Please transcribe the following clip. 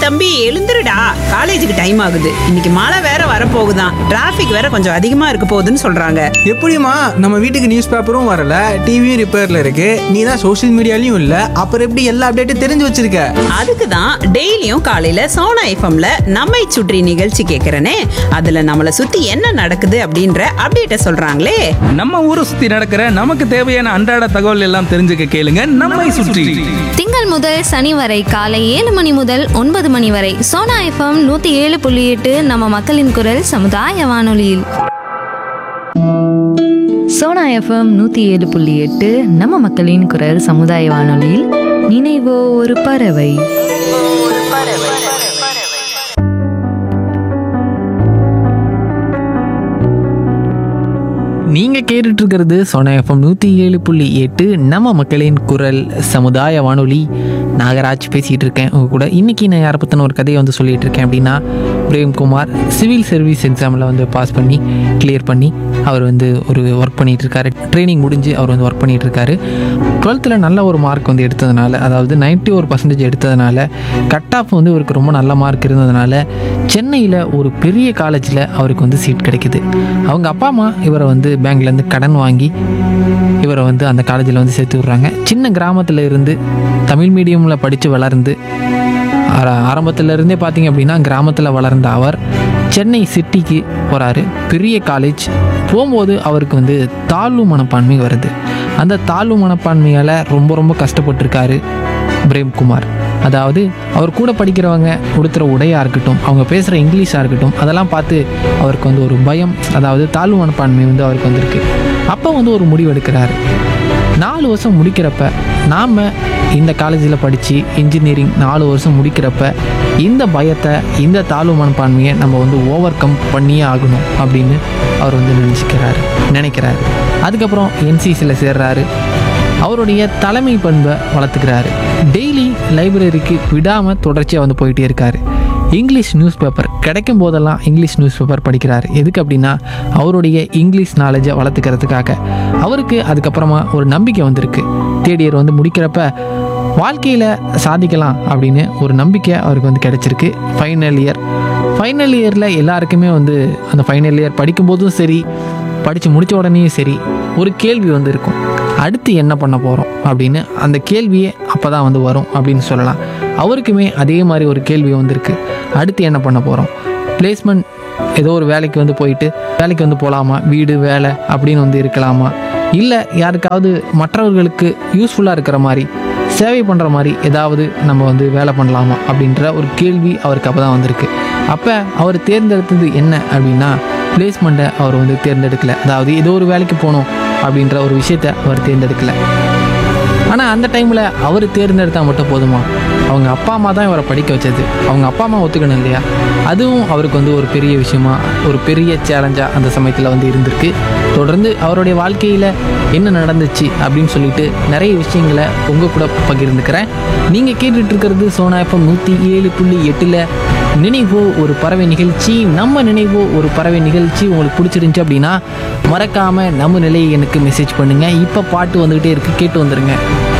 தம்பி எழுந்துருடா காலேஜுக்கு டைம் ஆகுது இன்னைக்கு மழை வேற வரப்போகுதாம் டிராஃபிக் வேற கொஞ்சம் அதிகமா இருக்க போகுதுன்னு சொல்றாங்க எப்படிம்மா நம்ம வீட்டுக்கு நியூஸ் பேப்பரும் வரல டிவியும் ரிப்பேர்ல இருக்கு நீ தான் சோஷியல் மீடியாலையும் இல்ல அப்புறம் எப்படி எல்லா அப்டேட்டும் தெரிஞ்சு வச்சிருக்க அதுக்கு தான் டெய்லியும் காலையில சோனா எஃப்எம்ல நம்மை சுற்றி நிகழ்ச்சி கேட்கறனே அதுல நம்மளை சுத்தி என்ன நடக்குது அப்படின்ற அப்டேட்ட சொல்றாங்களே நம்ம ஊரை சுத்தி நடக்கிற நமக்கு தேவையான அன்றாட தகவல் எல்லாம் தெரிஞ்சுக்க கேளுங்க நம்மை சுற்றி திங்கள் முதல் சனி வரை காலை ஏழு மணி முதல் ஒன்பது மணி வரை சோனா எஃப்எம் நூத்தி ஏழு புள்ளி எட்டு நம்ம மக்களின் குரல் சமுதாய வானொலியில் சோனா எஃப்எம் நூற்றி ஏழு புள்ளி எட்டு நம்ம மக்களின் குரல் சமுதாய வானொலியில் நினைவோ ஒரு பறவை நீங்கள் கேட்டுட்டு இருக்கிறது சோனா எஃப்எம் நூற்றி ஏழு புள்ளி எட்டு நம்ம மக்களின் குரல் சமுதாய வானொலி நாகராஜ் பேசிகிட்டு இருக்கேன் உங்க கூட இன்றைக்கி நான் யாரை பற்றின ஒரு கதையை வந்து சொல்லிட்டு இருக்கேன் அப்படின்னா பிரேம்குமார் சிவில் சர்வீஸ் எக்ஸாமில் வந்து பாஸ் பண்ணி கிளியர் பண்ணி அவர் வந்து ஒரு ஒர்க் பண்ணிட்டு இருக்காரு ட்ரைனிங் முடிஞ்சு அவர் வந்து ஒர்க் பண்ணிட்டு இருக்காரு டுவெல்த்தில் நல்ல ஒரு மார்க் வந்து எடுத்ததுனால அதாவது 91% ஒரு பர்சன்டேஜ் எடுத்ததுனால கட் ஆஃப் வந்து இவருக்கு ரொம்ப நல்ல மார்க் இருந்ததுனால சென்னையில் ஒரு பெரிய காலேஜில் அவருக்கு வந்து சீட் கிடைக்குது அவங்க அப்பா அம்மா இவரை வந்து பேங்க்லேருந்து கடன் வாங்கி இவரை வந்து அந்த காலேஜில் வந்து சேர்த்து விட்றாங்க சின்ன கிராமத்தில் இருந்து தமிழ் மீடியமில் படித்து வளர்ந்து ஆர- ஆரம்பத்துல இருந்தே பார்த்தீங்க அப்படின்னா கிராமத்தில் வளர்ந்த அவர் சென்னை சிட்டிக்கு போகிறாரு பெரிய காலேஜ் போகும்போது அவருக்கு வந்து தாழ்வு மனப்பான்மை வருது அந்த தாழ்வு மனப்பான்மையால் ரொம்ப ரொம்ப கஷ்டப்பட்டிருக்காரு பிரேம்குமார் அதாவது அவர் கூட படிக்கிறவங்க உடுத்துகிற உடையாக இருக்கட்டும் அவங்க பேசுகிற இங்கிலீஷாக இருக்கட்டும் அதெல்லாம் பார்த்து அவருக்கு வந்து ஒரு பயம் அதாவது தாழ்வு மனப்பான்மை வந்து அவருக்கு வந்திருக்கு அப்போ வந்து ஒரு முடிவு எடுக்கிறாரு நாலு வருஷம் முடிக்கிறப்ப நாம் இந்த காலேஜில் படித்து இன்ஜினியரிங் நாலு வருஷம் முடிக்கிறப்ப இந்த பயத்தை இந்த தாழ்வு மனப்பான்மையை நம்ம வந்து ஓவர் கம் பண்ணியே ஆகணும் அப்படின்னு அவர் வந்து நினச்சிக்கிறாரு நினைக்கிறாரு அதுக்கப்புறம் என்சிசியில் சேர்றாரு அவருடைய தலைமை பண்பை வளர்த்துக்கிறாரு டெய்லி லைப்ரரிக்கு விடாமல் தொடர்ச்சியாக வந்து போயிட்டே இருக்காரு இங்கிலீஷ் நியூஸ் பேப்பர் கிடைக்கும் போதெல்லாம் இங்கிலீஷ் நியூஸ் பேப்பர் படிக்கிறார் எதுக்கு அப்படின்னா அவருடைய இங்கிலீஷ் நாலேஜை வளர்த்துக்கிறதுக்காக அவருக்கு அதுக்கப்புறமா ஒரு நம்பிக்கை வந்திருக்கு தேர்ட் இயர் வந்து முடிக்கிறப்ப வாழ்க்கையில் சாதிக்கலாம் அப்படின்னு ஒரு நம்பிக்கை அவருக்கு வந்து கிடைச்சிருக்கு ஃபைனல் இயர் ஃபைனல் இயரில் எல்லாருக்குமே வந்து அந்த ஃபைனல் இயர் படிக்கும்போதும் சரி படித்து முடித்த உடனேயும் சரி ஒரு கேள்வி வந்து இருக்கும் அடுத்து என்ன பண்ண போகிறோம் அப்படின்னு அந்த கேள்வியே அப்போ தான் வந்து வரும் அப்படின்னு சொல்லலாம் அவருக்குமே அதே மாதிரி ஒரு கேள்வி வந்திருக்கு அடுத்து என்ன பண்ண போகிறோம் பிளேஸ்மெண்ட் ஏதோ ஒரு வேலைக்கு வந்து போயிட்டு வேலைக்கு வந்து போகலாமா வீடு வேலை அப்படின்னு வந்து இருக்கலாமா இல்லை யாருக்காவது மற்றவர்களுக்கு யூஸ்ஃபுல்லாக இருக்கிற மாதிரி சேவை பண்ணுற மாதிரி ஏதாவது நம்ம வந்து வேலை பண்ணலாமா அப்படின்ற ஒரு கேள்வி அவருக்கு அப்போ தான் வந்திருக்கு அப்போ அவர் தேர்ந்தெடுத்தது என்ன அப்படின்னா பிளேஸ்மெண்ட்டை அவர் வந்து தேர்ந்தெடுக்கல அதாவது ஏதோ ஒரு வேலைக்கு போகணும் அப்படின்ற ஒரு விஷயத்தை அவர் தேர்ந்தெடுக்கல ஆனால் அந்த டைமில் அவர் தேர்ந்தெடுத்தால் மட்டும் போதுமா அவங்க அப்பா அம்மா தான் இவரை படிக்க வச்சது அவங்க அப்பா அம்மா ஒத்துக்கணும் இல்லையா அதுவும் அவருக்கு வந்து ஒரு பெரிய விஷயமா ஒரு பெரிய சேலஞ்சாக அந்த சமயத்தில் வந்து இருந்திருக்கு தொடர்ந்து அவருடைய வாழ்க்கையில் என்ன நடந்துச்சு அப்படின்னு சொல்லிட்டு நிறைய விஷயங்களை உங்கள் கூட பகிர்ந்துக்கிறேன் நீங்கள் கேட்டுட்டு இருக்கிறது சோனா எஃப்எம் நூற்றி ஏழு புள்ளி எட்டில் நினைவோ ஒரு பறவை நிகழ்ச்சி நம்ம நினைவோ ஒரு பறவை நிகழ்ச்சி உங்களுக்கு பிடிச்சிருந்துச்சு அப்படின்னா மறக்காமல் நம்ம நிலையை எனக்கு மெசேஜ் பண்ணுங்கள் இப்போ பாட்டு வந்துக்கிட்டே இருக்குது கேட்டு வந்துடுங்க